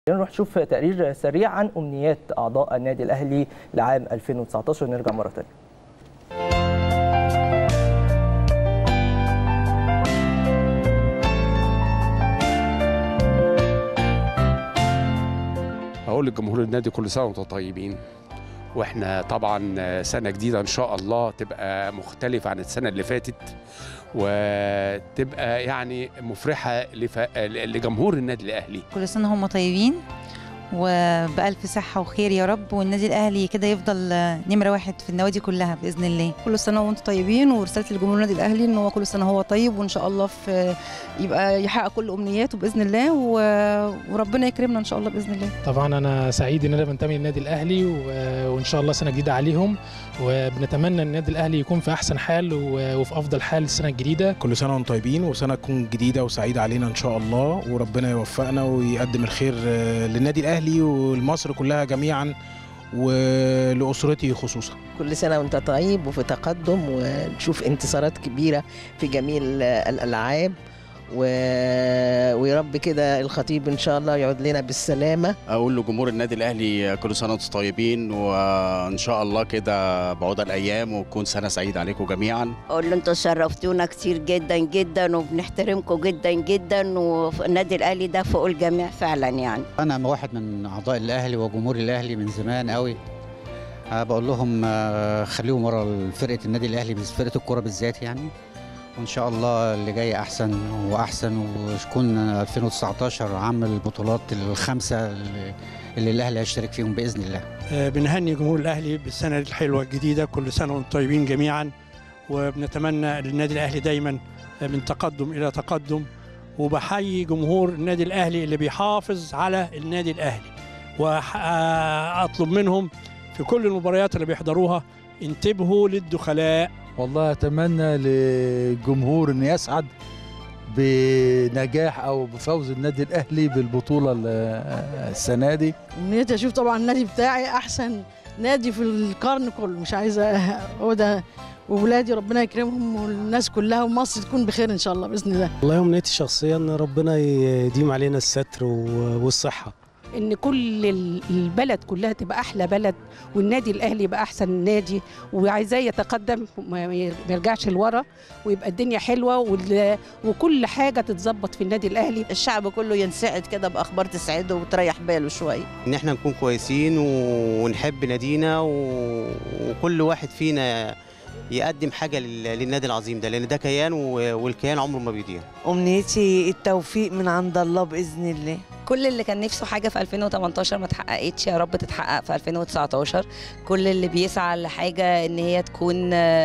نروح نشوف تقرير سريع عن امنيات اعضاء النادي الاهلي لعام 2019 ونرجع مره ثانيه اقول لجمهور النادي كل سنه وانتم طيبين واحنا طبعا سنه جديده ان شاء الله تبقى مختلفه عن السنه اللي فاتت وتبقى يعني مفرحه لف... لجمهور النادي الاهلي كل سنة هم طيبين وبألف صحة وخير يا رب والنادي الأهلي كده يفضل نمرة واحد في النوادي كلها بإذن الله كل سنه وانتم طيبين ورسالتي لجمهور النادي الاهلي ان هو كل سنه هو طيب وان شاء الله في يبقى يحقق كل امنياته باذن الله و- وربنا يكرمنا ان شاء الله باذن الله طبعا انا سعيد ان انا بنتمي للنادي الاهلي و- وان شاء الله سنه جديده عليهم وبنتمنى ان النادي الاهلي يكون في احسن حال و- وفي افضل حال السنه الجديده كل سنه وانتم طيبين وسنه تكون جديده وسعيده علينا ان شاء الله وربنا يوفقنا ويقدم الخير آه، للنادي الاهلي ولمصر كلها جميعا ولاسرتي خصوصا كل سنة وانت طيب وفي تقدم ونشوف انتصارات كبيرة في جميع ال- الألعاب و... ويا رب كده الخطيب إن شاء الله يعود لنا بالسلامة اقول لجمهور النادي الاهلي كل سنه وانتم طيبين وان شاء الله كده بعود الايام وتكون سنه سعيده عليكم جميعا اقول له انتوا شرفتونا كتير جدا جدا وبنحترمكم جدا جدا والنادي الاهلي ده فوق الجميع فعلا يعني انا واحد من اعضاء الاهلي وجمهور الاهلي من زمان قوي أه بقول لهم آه، خليهم ورا فرقه النادي الاهلي بس فرقه الكوره بالذات يعني وان شاء الله اللي جاي احسن واحسن ويكون 2019 عام البطولات الخمسه اللي, اللي الاهلي هيشترك فيهم باذن الله بنهني جمهور الاهلي بالسنه الحلوه الجديده كل سنه وانتم طيبين جميعا وبنتمنى للنادي الاهلي دايما من تقدم الى تقدم وبحيي جمهور النادي الاهلي اللي بيحافظ على النادي الاهلي واطلب منهم في كل المباريات اللي بيحضروها انتبهوا للدخلاء والله اتمنى للجمهور ان يسعد بنجاح او بفوز النادي الاهلي بالبطوله ال- السنه دي امنيتي اشوف طبعا النادي بتاعي احسن نادي في القرن كله مش عايزه هو ده وولادي ربنا يكرمهم والناس كلها ومصر تكون بخير ان شاء الله باذن الله والله امنيتي الشخصيه ان ربنا يديم علينا الستر والصحه ان كل ال- البلد كلها تبقى احلى بلد والنادي الاهلي يبقى احسن نادي وعايزاه يتقدم ما ما يرجعش لورا ويبقى الدنيا حلوه وال- وكل حاجه تتظبط في النادي الاهلي الشعب كله ينسعد كده بأخبار تسعده وتريح باله شوية ان احنا نكون كويسين ونحب نادينا وكل واحد فينا يقدم حاجه للنادي العظيم ده لان ده كيان والكيان عمره ما بيضيع أمنيتي التوفيق من عند الله بإذن الله كل اللي كان نفسه حاجة في 2018 ما اتحققتش يا رب تتحقق في 2019 كل اللي بيسعى لحاجة ان هي تكون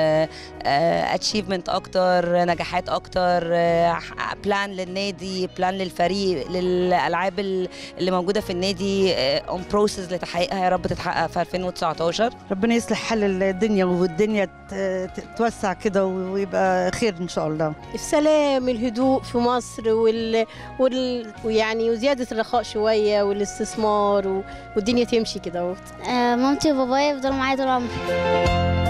اتشيفمنت اكتر نجاحات اكتر بلان للنادي بلان للفريق للالعاب ال- اللي موجودة في النادي اون بروسيس لتحقيقها يا رب تتحقق في 2019 ربنا يصلح حال الدنيا والدنيا تتوسع كده ويبقى خير ان شاء الله السلام الهدوء في مصر وال... وال... ويعني وزياده الرخاء شويه والاستثمار و... والدنيا تمشي كده مامتي وبابايا يفضلوا معايا طول عمري